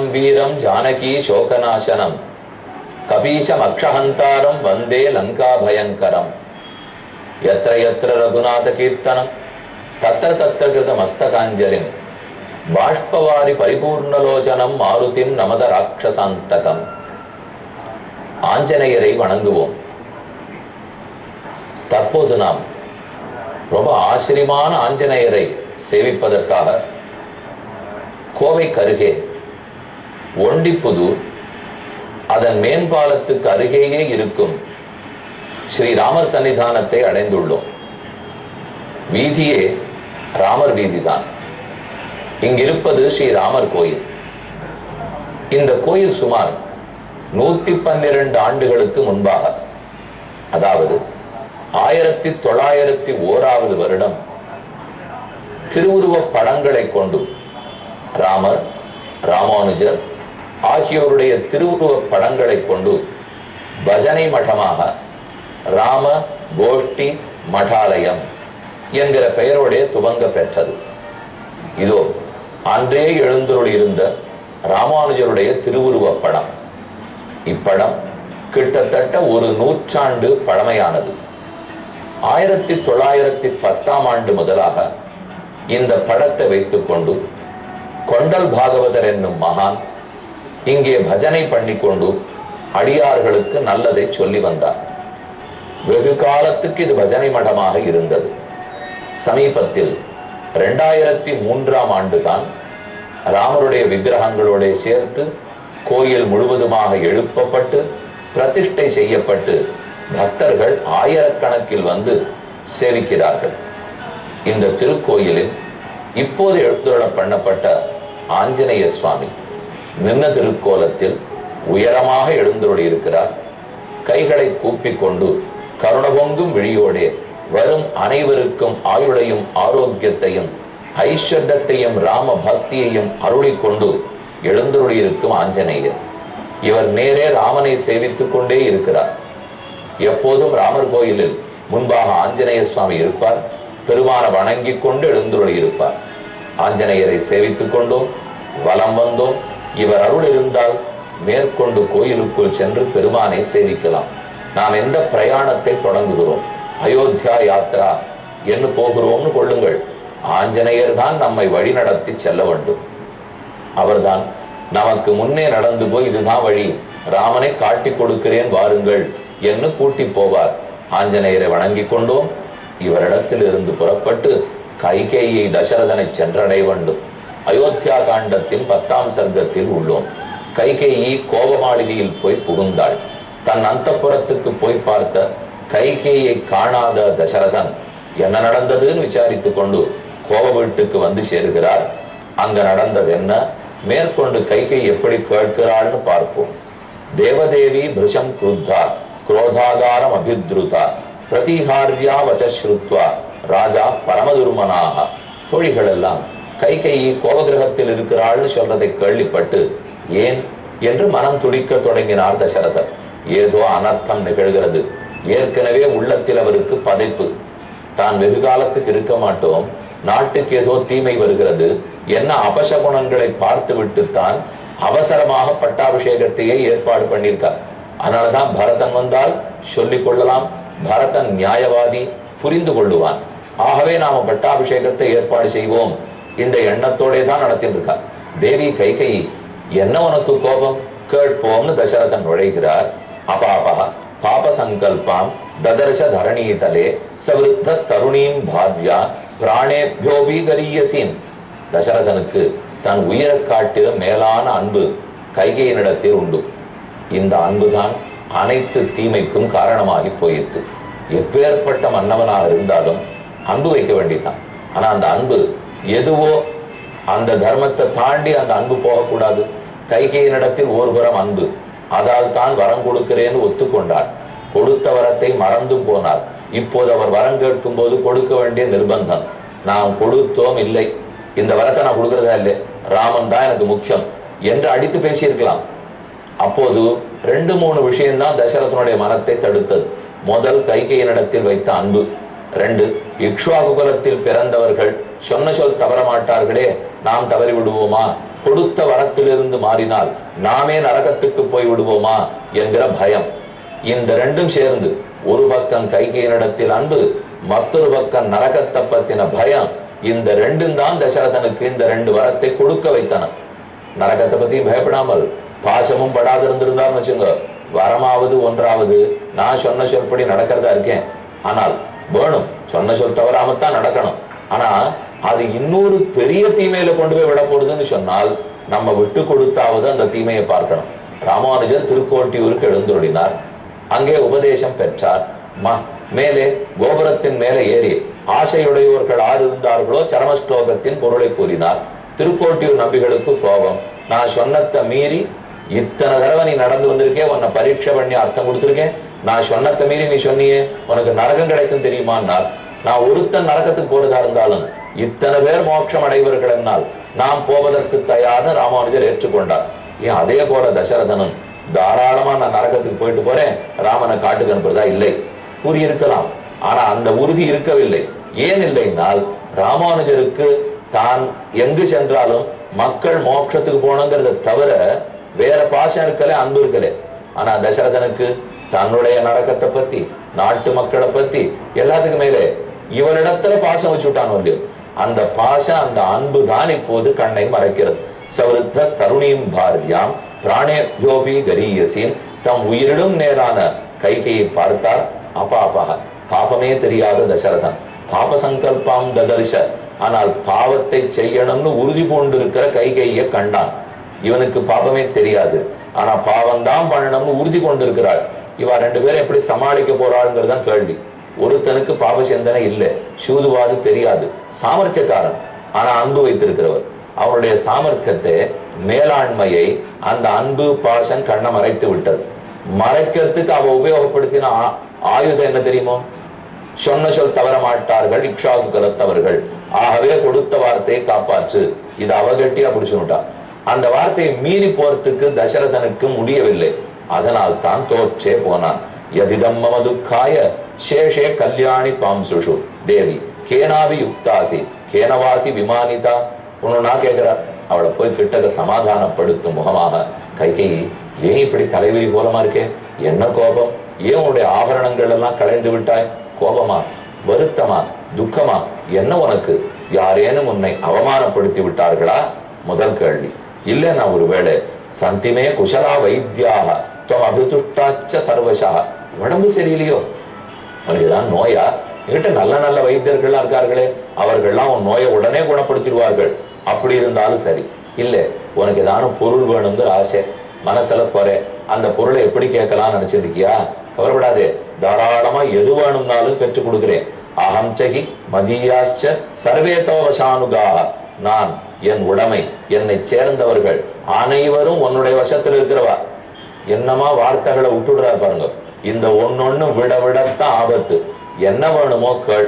ஜெயம் வீரம் ஜானகி சோகநாசனம் கபீஷம் அக்ஷஹந்தாரம் வந்தே லங்கா பயங்கரம் எத்திர எத்திர ரகுநாத கீர்த்தனம் தத்திர தத்திர கிருத மஸ்தகாஞ்சலிம் பாஷ்பவாரி பரிபூர்ணலோச்சனம் மாருதிம் நமத ராட்சசாந்தகம் ஆஞ்சநேயரை வணங்குவோம் தற்போது நாம் ரொம்ப ஆச்சரியமான ஆஞ்சநேயரை சேவிப்பதற்காக கோவைக்கு அருகே ஒண்டிப்புதூர் அதன் மேம்பாலத்துக்கு அருகேயே இருக்கும் ஸ்ரீ ராமர் சன்னிதானத்தை அடைந்துள்ளோம் வீதியே ராமர் வீதிதான் இங்கிருப்பது ஸ்ரீ ராமர் கோயில் இந்த கோயில் சுமார் நூத்தி பன்னிரண்டு ஆண்டுகளுக்கு முன்பாக அதாவது ஆயிரத்தி தொள்ளாயிரத்தி ஓராவது வருடம் திருவுருவப் படங்களை கொண்டு ராமர் ராமானுஜர் ஆகியோருடைய திருவுருவப் படங்களை கொண்டு பஜனை மഠமாக ராம கோஷ்டி மடாலயம் என்கிற பெயரோடே துவங்க பெற்றது இதோ அன்றே எழுந்தருள் இருந்த ராமானுஜருடைய திருவுருவப் படம் இப்படம் கிட்டத்தட்ட ஒரு நூற்றாண்டு பழமையானது ஆயிரத்தி தொள்ளாயிரத்தி பத்தாம் ஆண்டு முதலாக இந்த படத்தை வைத்துக்கொண்டு கொண்டல் பாகவதர் என்னும் மகான் இங்கே பஜனை பண்ணிக்கொண்டு அடியார்களுக்கு நல்லதை சொல்லி வந்தார் வெகு காலத்துக்கு இது பஜனை மடமாக இருந்தது சமீபத்தில் ரெண்டாயிரத்தி மூன்றாம் ஆண்டுதான் ராமருடைய விக்கிரகங்களோட சேர்த்து கோயில் முழுவதுமாக எழுப்பப்பட்டு பிரதிஷ்டை செய்யப்பட்டு பக்தர்கள் ஆயிரக்கணக்கில் வந்து சேவிக்கிறார்கள் இந்த திருக்கோயிலில் இப்போது எழுத்துள்ள பண்ணப்பட்ட ஆஞ்சநேய சுவாமி நின்ன திருக்கோலத்தில் உயரமாக எழுந்தருளி இருக்கிறார் கைகளை கூப்பிக் கொண்டு கருணபொங்கும் விழியோடே வரும் அனைவருக்கும் ஆயுளையும் ஆரோக்கியத்தையும் ஐஸ்வர்யத்தையும் ராம பக்தியையும் அருளிக் கொண்டு எழுந்தருளி இருக்கும் ஆஞ்சநேயர் இவர் நேரே ராமனை சேவித்துக் கொண்டே இருக்கிறார் எப்போதும் ராமர் கோயிலில் முன்பாக ஆஞ்சநேய சுவாமி இருப்பார் பெருமான வணங்கிக் கொண்டு எழுந்துருளி இருப்பார் ஆஞ்சநேயரை சேவித்துக் கொண்டோம் வலம் வந்தோம் இவர் அருள் இருந்தால் மேற்கொண்டு கோயிலுக்குள் சென்று பெருமானை சேவிக்கலாம் நாம் எந்த பிரயாணத்தை தொடங்குகிறோம் அயோத்தியா யாத்ரா என்று போகிறோம்னு கொள்ளுங்கள் ஆஞ்சநேயர் தான் நம்மை வழிநடத்தி செல்ல வேண்டும் அவர்தான் நமக்கு முன்னே நடந்து போய் இதுதான் வழி ராமனை காட்டி கொடுக்கிறேன் வாருங்கள் என்று கூட்டி போவார் ஆஞ்சநேயரை வணங்கிக் கொண்டோம் இவரிடத்தில் இருந்து புறப்பட்டு கைகேயை தசரதனை சென்றடைய வேண்டும் அயோத்தியா காண்டத்தின் பத்தாம் சர்க்கத்தில் உள்ளோம் கைகேயி கோப மாளிகையில் போய் புகுந்தாள் தன் அந்தப்புறத்துக்கு போய் பார்த்த கைகேயை காணாத தசரதன் என்ன நடந்ததுன்னு விசாரித்துக் கொண்டு கோப வீட்டுக்கு வந்து சேருகிறார் அங்க நடந்தது என்ன மேற்கொண்டு கைகை எப்படி கேட்கிறாள்னு பார்ப்போம் தேவதேவி பிருஷம் குருத்தா குரோதாகாரம் அபித்ருதா பிரதிஹாரியா வச்சுருத்வா ராஜா பரமதுருமனாக தோழிகள் எல்லாம் கைகையை கோபகிரகத்தில் இருக்கிறாள்னு சொல்றதை கேள்விப்பட்டு ஏன் என்று மனம் துடிக்க தொடங்கினார் தசரதர் ஏதோ அனர்த்தம் நிகழ்கிறது ஏற்கனவே உள்ளத்தில் அவருக்கு பதைப்பு தான் வெகு காலத்துக்கு இருக்க மாட்டோம் நாட்டுக்கு ஏதோ தீமை வருகிறது என்ன அபசகுணங்களை பார்த்து விட்டுத்தான் அவசரமாக பட்டாபிஷேகத்தையே ஏற்பாடு பண்ணியிருக்கார் அதனாலதான் பரதன் வந்தால் சொல்லிக் கொள்ளலாம் பரதன் நியாயவாதி புரிந்து கொள்ளுவான் ஆகவே நாம பட்டாபிஷேகத்தை ஏற்பாடு செய்வோம் இந்த எண்ணத்தோட தான் நடத்திட்டு இருக்கார் தேவி கைகை என்ன உனக்கு கோபம் கேட்போம்னு தசரதன் நுழைகிறார் அபாபா பாப சங்கல்பாம் ததர்ஷ தரணீதலே சவிருத்த தருணீம் பாவ்யா பிராணேபியோபி கரியசீன் தசரதனுக்கு தன் உயிரை காட்டிலும் மேலான அன்பு கைகையினிடத்தில் உண்டு இந்த அன்புதான் அனைத்து தீமைக்கும் காரணமாகி போயிற்று எப்பேற்பட்ட மன்னவனாக இருந்தாலும் அன்பு வைக்க வேண்டியதான் ஆனா அந்த அன்பு எதுவோ அந்த தர்மத்தை தாண்டி அந்த அன்பு போகக்கூடாது கைகையினிடத்தில் ஒருபுறம் அன்பு அதால் தான் வரம் கொடுக்கிறேன்னு ஒத்துக்கொண்டார் கொடுத்த வரத்தை மறந்து போனார் இப்போது அவர் வரம் கேட்கும் போது கொடுக்க வேண்டிய நிர்பந்தம் நாம் கொடுத்தோம் இல்லை இந்த வரத்தை நான் கொடுக்கறதா இல்லை ராமன் தான் எனக்கு முக்கியம் என்று அடித்து பேசியிருக்கலாம் அப்போது ரெண்டு மூணு விஷயம்தான் தசரதனுடைய மனத்தை தடுத்தது முதல் கைகையினிடத்தில் வைத்த அன்பு ரெண்டு இக்ஷ்வாகு குலத்தில் பிறந்தவர்கள் சொன்ன சொல் தவற மாட்டார்களே நாம் தவறி விடுவோமா கொடுத்த வரத்திலிருந்து மாறினால் நாமே நரகத்துக்கு போய் விடுவோமா என்கிற பயம் இந்த ரெண்டும் சேர்ந்து ஒரு பக்கம் கைகையினிடத்தில் அன்பு மற்றொரு பக்கம் நரகத்தை பத்தின பயம் இந்த ரெண்டும் தான் தசரதனுக்கு இந்த ரெண்டு வரத்தை கொடுக்க வைத்தன நரகத்தை பத்தி பயப்படாமல் பாசமும் படாது இருந்திருந்தான்னு வச்சுங்க வரமாவது ஒன்றாவது நான் சொன்ன சொல்படி நடக்கிறதா இருக்கேன் ஆனால் வேணும் சொன்ன சொல் தவறாமத்தான் நடக்கணும் ஆனா அது இன்னொரு பெரிய தீமையில கொண்டு போய் விட போடுதுன்னு சொன்னால் நம்ம விட்டு கொடுத்தாவது அந்த தீமையை பார்க்கணும் ராமானுஜர் திருக்கோட்டியூருக்கு எழுந்துள்ளினார் அங்கே உபதேசம் பெற்றார் ம- மேலே கோபுரத்தின் மேலே ஏறி ஆசையுடையோர்கள் ஆறு இருந்தார்களோ சரம ஸ்லோகத்தின் பொருளை கூறினார் திருக்கோட்டியூர் நம்பிகளுக்கு கோபம் நான் சொன்னத்தை மீறி இத்தனை தடவை நீ நடந்து வந்திருக்கே உன்னை பரீட்சை பண்ணி அர்த்தம் கொடுத்துருக்கேன் நான் சொன்னத்தை மீறி நீ சொன்னியே உனக்கு நரகம் கிடைக்கும் தெரியுமான்னார் நான் ஒருத்தன் நரகத்துக்கு போறதா இருந்தாலும் இத்தனை பேர் மோட்சம் அடைவர்கள் என்னால் நாம் போவதற்கு தயார்னு ராமானுஜர் ஏற்றுக்கொண்டார் ஏன் அதே போல தசரதனும் தாராளமா நான் நரகத்துக்கு போயிட்டு போறேன் ராமனை காட்டுக்கு அனுப்புறதா இல்லை கூறியிருக்கலாம் ஆனா அந்த உறுதி இருக்கவில்லை ஏன் இல்லைன்னால் ராமானுஜருக்கு தான் எங்கு சென்றாலும் மக்கள் மோட்சத்துக்கு போகணுங்கிறத தவிர வேற பாசம் இருக்கல அன்பு இருக்கல ஆனா தசரதனுக்கு தன்னுடைய நரக்கத்தை பத்தி நாட்டு மக்களை பத்தி எல்லாத்துக்கும் மேலே இவனிடத்துல பாசம் வச்சு விட்டானோ இல்லையோ அந்த பாசம் அந்த அன்பு தான் இப்போது கண்ணை மறைக்கிறது சவருத்த தருணியும் பாரியாம் பிராணேபியோபி கரீயசின் தம் உயிரிடும் நேரான கைகையை பார்த்தார் அபாபக பாபமே தெரியாத தசரதன் பாப சங்கல்பம் ததர்ஷ ஆனால் பாவத்தை செய்யணும்னு உறுதி பூண்டிருக்கிற கைகையை கண்டான் இவனுக்கு பாபமே தெரியாது ஆனா பாவம் தான் பண்ணணும்னு உறுதி கொண்டிருக்கிறாள் இவ ரெண்டு பேரும் எப்படி சமாளிக்க போறாளுங்கிறதான் கேள்வி ஒருத்தனுக்கு பாப சிந்தனை இல்லை சூதுவாது தெரியாது சாமர்த்தியக்காரன் ஆனா அன்பு வைத்திருக்கிறவர் அவருடைய சாமர்த்தியத்தை மேலாண்மையை அந்த அன்பு பாசம் கண்ணை மறைத்து விட்டது மறைக்கிறதுக்கு அவ உபயோகப்படுத்தின ஆ- ஆயுதம் என்ன தெரியுமோ சொன்ன சொல் தவற மாட்டார்கள் இக்ஷாகு கலத்தவர்கள் ஆகவே கொடுத்த வார்த்தையை காப்பாற்று இது அவகட்டியா பிடிச்சுட்டா அந்த வார்த்தையை மீறி போறதுக்கு தசரதனுக்கு முடியவில்லை அதனால் தான் தோற்றே போனான் யதிதம் மம துக்காய சேஷே கல்யாணி பாம்சுஷு தேவி கேனாவி யுக்தாசி கேனவாசி விமானிதா ஒண்ணுனா கேக்குறா அவளை போய் கிட்டக்க சமாதானப்படுத்தும் முகமாக கைகேயி ஏன் இப்படி தலைவிரி கோலமா இருக்கே என்ன கோபம் ஏன் உன்னுடைய ஆபரணங்கள் எல்லாம் களைந்து விட்டாய் கோபமா வருத்தமா துக்கமா என்ன உனக்கு யாரேனும் உன்னை அவமானப்படுத்தி விட்டார்களா முதல் கேள்வி இல்லைன்னா ஒருவேளை சந்திமே குஷலா வைத்தியாக துவம் அபிதுஷ்டாச்ச சர்வசா உடம்பு சரியில்லையோ உனக்கு ஏதாவது நோயா என்கிட்ட நல்ல நல்ல வைத்தியர்கள்லாம் இருக்கார்களே அவர்கள்லாம் உன் நோயை உடனே குணப்படுத்திடுவார்கள் அப்படி இருந்தாலும் சரி இல்ல உனக்கு ஏதாவது பொருள் வேணுங்கிற ஆசை மனசுல குறை அந்த பொருளை எப்படி கேட்கலாம்னு நினைச்சிருக்கியா கவலைப்படாதே தாராளமா எது வேணும்னாலும் பெற்றுக் கொடுக்கிறேன் அகம் சகி மதியாச்ச சர்வே தவசானுகா நான் என் உடைமை என்னை சேர்ந்தவர்கள் அனைவரும் உன்னுடைய வசத்தில் இருக்கிறவா என்னமா வார்த்தைகளை விட்டுடுறா பாருங்க இந்த ஒன்னொன்னு விட விடத்தான் ஆபத்து என்ன வேணுமோ கேள்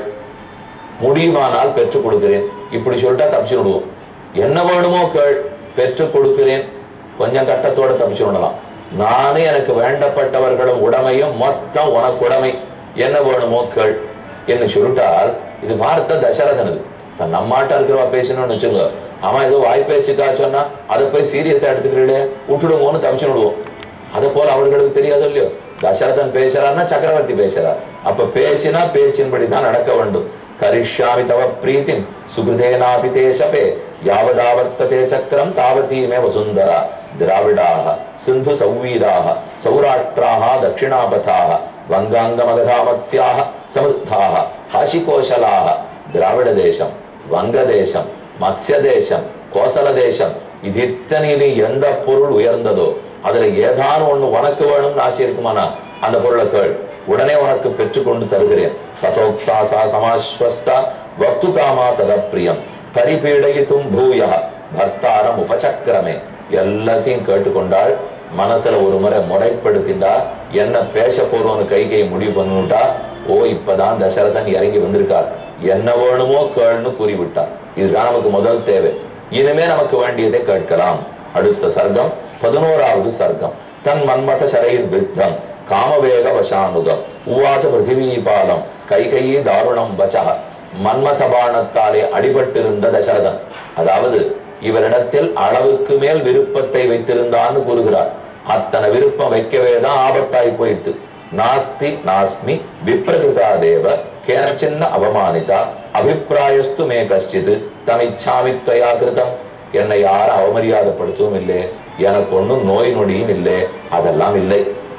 முடியுமானால் பெற்றுக் கொடுக்கிறேன் இப்படி சொல்லிட்டா தப்பிச்சு விடுவோம் என்ன வேணுமோ கேள் பெற்றுக் கொடுக்கிறேன் கொஞ்சம் கட்டத்தோட தப்பிச்சு விடலாம் நானே எனக்கு வேண்டப்பட்டவர்களும் உடைமையும் மொத்தம் உனக்கு உடைமை என்ன வேணுமோ கேள் என்று சொல்லிட்டால் இது வார்த்தை தசரதனது இப்ப நம்மாட்ட இருக்கிறவா பேசணும்னு வச்சுங்க அவன் ஏதோ வாய்ப்பேச்சுக்கா சொன்னா அதை போய் சீரியஸா எடுத்துக்கிறீங்களே விட்டுடுங்கன்னு தப்பிச்சு விடுவோம் அது போல அவர்களுக்கு தெரியாதோ இல்லையோ தசரதன் பேசுறான்னா சக்கரவர்த்தி பேசுறார் அப்ப பேசினா பேச்சின்படி தான் நடக்க வேண்டும் கரிஷ்யாமி தவ பிரீத்திம் சுகிருதேனாபி தே சபே யாவதாவர்த்ததே சக்கரம் தாவதீமே வசுந்தரா திராவிடாக சிந்து சௌவீராக சௌராஷ்டிராக தட்சிணாபதாக வங்காங்க மத்ஸ்யாக சமிருத்தாக காஷிகோஷலாக திராவிட தேசம் வங்க தேசம் மத்ஸ்ய தேசம் கோசல தேசம் இது இத்தனையிலும் எந்த பொருள் உயர்ந்ததோ அதுல ஏதானும் ஒண்ணு உனக்கு வேணும்னு ஆசை இருக்குமானா அந்த பொருளை கேள் உடனே உனக்கு பெற்றுக்கொண்டு தருகிறேன் ததோக்தாசா சமாஸ்வஸ்தா வக்து காமா ததப்பிரியம் பரிபீடயித்தும் பூயா பர்த்தாரம் உபசக்கிரமே எல்லாத்தையும் கேட்டுக்கொண்டாள் மனசுல ஒரு முறை முறைப்படுத்திண்டா என்ன பேச போறோம்னு கை கை முடிவு பண்ணிவிட்டா ஓ இப்பதான் தசரதன் இறங்கி வந்திருக்கார் என்ன வேணுமோ கேள்னு கூறிவிட்டார் இதுதான் நமக்கு முதல் தேவை இனிமே நமக்கு வேண்டியதை கேட்கலாம் அடுத்த சர்க்கம் பதினோராவது சர்க்கம் தன் மன்மத சரையில் வித்தம் காமவேக வசானுகம் உவாச்ச பிருத்திவீபாலம் கைகையே தாருணம் வச்சக மன்மத பாணத்தாலே அடிபட்டிருந்த தசரதன் அதாவது இவரிடத்தில் அளவுக்கு மேல் விருப்பத்தை வைத்திருந்தான்னு கூறுகிறார் அத்தனை விருப்பம் வைக்கவே தான் ஆபத்தாய் போயிட்டு நாஸ்தி நாஸ்மி விப்ரகிருதா தேவ கேனச்சின்ன அவமானிதா அபிப்பிராயஸ்து மே கஷ்டித் தமிச்சாமி துவயா கிருதம் என்னை யாரும் அவமரியாதைப்படுத்தவும் இல்லை எனக்கு ஒண்ணும் நோய் நொடியும் இல்லை அதெல்லாம் இல்லை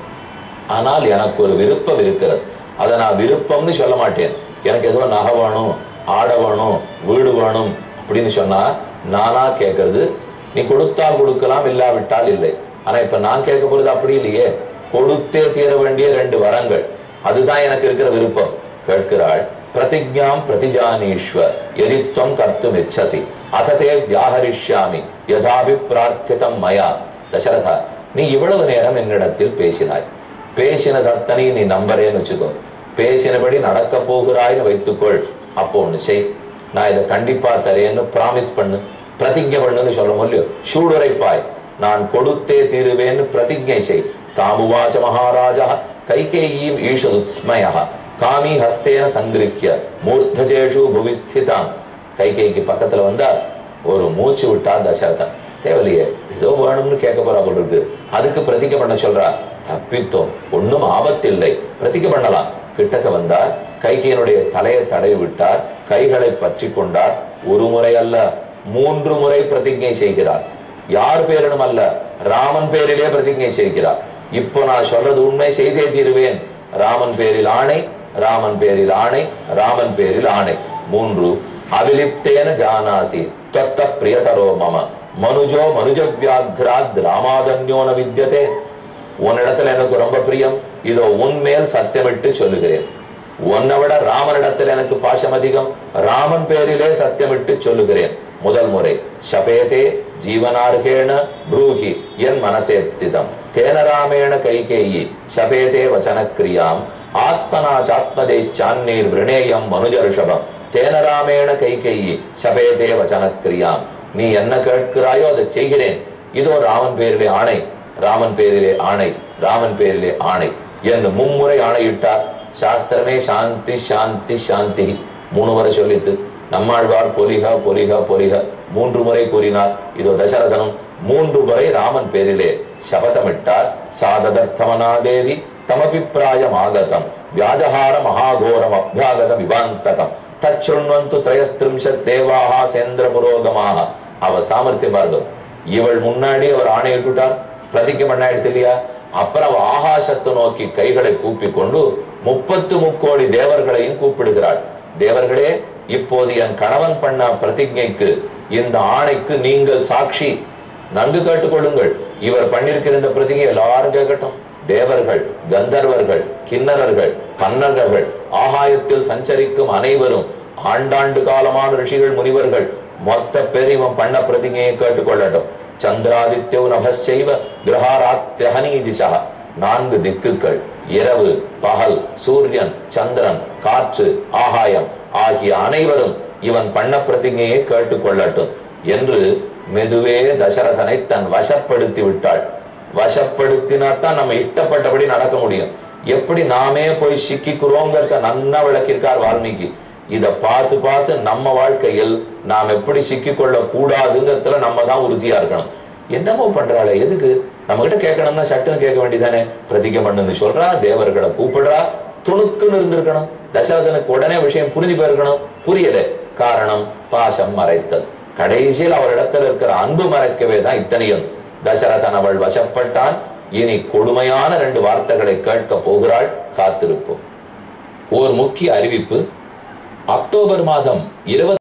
ஆனால் எனக்கு ஒரு விருப்பம் இருக்கிறது அதை நான் விருப்பம்னு சொல்ல மாட்டேன் எனக்கு ஏதோ நகை வேணும் ஆடை வேணும் வீடு வேணும் அப்படின்னு சொன்னா நானா கேட்கறது நீ கொடுத்தால் கொடுக்கலாம் இல்லாவிட்டால் இல்லை ஆனா இப்ப நான் கேட்க போறது அப்படி இல்லையே கொடுத்தே தீர வேண்டிய ரெண்டு வரங்கள் அதுதான் எனக்கு இருக்கிற விருப்பம் கேட்கிறாள் பிரதிஜாம் பிரதிஜானீஸ்வ எதித்வம் கர்த்தும் இச்சசி அததே வியாகரிஷ்யாமி யதாபி பிரார்த்திதம் மயா தசரதா நீ இவ்வளவு நேரம் என்னிடத்தில் பேசினாய் பேசினது அத்தனையும் நீ நம்புறேன்னு வச்சுக்கோ பேசினபடி நடக்க போகிறாய்னு வைத்துக்கொள் அப்போ ஒண்ணு செய் நான் இதை கண்டிப்பா தரேன்னு பிராமிஸ் பண்ணு பிரதிஜை பண்ணுன்னு சொல்ல முடியும் சூடுரைப்பாய் நான் கொடுத்தே தீருவேன்னு பிரதிஜை செய் தாமுவாச்ச மகாராஜா கைகேயீம் ஈஷதுஸ்மய காமி ஹஸ்தேன சங்கிருக்கிய மூர்த்தஜேஷு புவி ஸ்திதாம் கைகேயிக்கு பக்கத்துல வந்தா ஒரு மூச்சு விட்டா தசரதன் தேவலையே ஏதோ வேணும்னு கேட்க போறா போல இருக்கு அதுக்கு பிரதிஜை பண்ண சொல்றா தப்பித்தோம் ஒண்ணும் ஆபத்தில்லை பிரதிஜை பண்ணலாம் கிட்டக்க வந்தார் கைகையனுடைய தலையை தடவி விட்டார் கைகளை பற்றி கொண்டார் ஒரு முறை அல்ல மூன்று முறை பிரதிஜை செய்கிறார் யார் பேரிலும் அல்ல ராமன் பேரிலே பிரதிஜை செய்கிறார் இப்போ நான் சொல்றது உண்மை செய்தே தீருவேன் ராமன் பேரில் ஆணை ராமன் பேரில் ஆணை ராமன் பேரில் ஆணை மூன்று அவிலிப்தேன ஜானாசி தொத்த பிரியதரோ மம மனுஜோ மனுஜ வியாக்ராத் ராமாதன்யோன வித்யதே உன்னிடத்துல எனக்கு ரொம்ப பிரியம் இதோ உன்மேல் சத்தியமிட்டு சொல்லுகிறேன் உன்னை விட ராமனிடத்தில் எனக்கு பாசம் அதிகம் ராமன் பேரிலே சத்தியமிட்டு சொல்லுகிறேன் முதல் முறை சபேதே ஜீவனார்கேண ப்ரூஹி என் மனசேத்திதம் தேன ராமேண கைகேயி சபேதே வச்சனக்கிரியாம் ஆத்மனா சாத்மதேச்சான்னீர் விரணேயம் மனுஜர்ஷபம் தேன ராமேண கைகேயி சபேதே வச்சனக்கிரியாம் நீ என்ன கேட்கிறாயோ அதை செய்கிறேன் இதோ ராமன் பேரிலே ஆணை ராமன் பேரிலே ஆணை ராமன் பேரிலே ஆணை என்று மும்முறை ஆணையிட்டார் சாஸ்திரமே சாந்தி சாந்தி சாந்தி மூணு முறை சொல்லித்து நம்மாழ்வார் பொலிக பொலிக பொலிக மூன்று முறை கூறினார் இதோ தசரதனும் மூன்று முறை ராமன் பேரிலே சபதமிட்டார் சாததர்த்தமனாதேவி தமபிப்பிராயம் ஆகதம் வியாஜஹார மகாகோரம் அபியாகதம் விவாந்தகம் தச்சுண்வந்து திரயஸ்திரிம்சத் தேவாகா சேந்திர புரோகமாக அவ சாமர்த்தியம் பார்க்கும் இவள் முன்னாடி அவர் ஆணையிட்டுட்டார் பிரதிஜை பண்ணாயிடுச்சு இல்லையா அப்புறம் அவ ஆகாசத்தை நோக்கி கைகளை கூப்பி கொண்டு முப்பத்து முக்கோடி தேவர்களையும் கூப்பிடுகிறாள் தேவர்களே இப்போது என் கணவன் பண்ண பிரதிஜைக்கு இந்த ஆணைக்கு நீங்கள் சாட்சி நன்கு கேட்டுக்கொள்ளுங்கள் இவர் பண்ணிருக்கிற இந்த பிரதிகை எல்லாரும் கேட்கட்டும் தேவர்கள் கந்தர்வர்கள் கிண்ணறர்கள் பன்னர்கள் ஆகாயத்தில் சஞ்சரிக்கும் அனைவரும் ஆண்டாண்டு காலமான ரிஷிகள் முனிவர்கள் மொத்த பேர் இவன் பண்ண பிரதிகையை கேட்டுக்கொள்ளட்டும் சந்திராதித்யோ நபஸ்சைவ கிரகாராத்தியஹனி திசா நான்கு திக்குகள் இரவு பகல் சூரியன் சந்திரன் காற்று ஆகாயம் ஆகிய அனைவரும் இவன் பண்ண பிரதிகையை கேட்டுக்கொள்ளட்டும் என்று மெதுவே தசரதனை தன் வசப்படுத்தி விட்டாள் வசப்படுத்தினாத்தான் நம்ம இஷ்டப்பட்டபடி நடக்க முடியும் எப்படி நாமே போய் சிக்கிக்கிறோங்கிறத நன்னா விளக்கியிருக்கார் வால்மீகி இத பார்த்து பார்த்து நம்ம வாழ்க்கையில் நாம் எப்படி சிக்கிக்கொள்ள கூடாதுங்கிறதுல நம்ம தான் உறுதியா இருக்கணும் என்னமோ பண்றாளே எதுக்கு நம்ம கிட்ட கேட்கணும்னா சட்டுன்னு கேட்க வேண்டியதானே பிரதிகை பண்ணுன்னு சொல்றா தேவர்களை கூப்பிடுறா துணுக்குன்னு இருந்திருக்கணும் தசரதனுக்கு உடனே விஷயம் புரிஞ்சு போயிருக்கணும் புரியல காரணம் பாசம் மறைத்தல் கடைசியில் அவரிடத்தில் இருக்கிற அன்பு மறைக்கவே தான் இத்தனையும் தசரதன் அவள் வசப்பட்டான் இனி கொடுமையான ரெண்டு வார்த்தைகளை கேட்க போகிறாள் காத்திருப்போம் ஓர் முக்கிய அறிவிப்பு அக்டோபர் மாதம் இருபது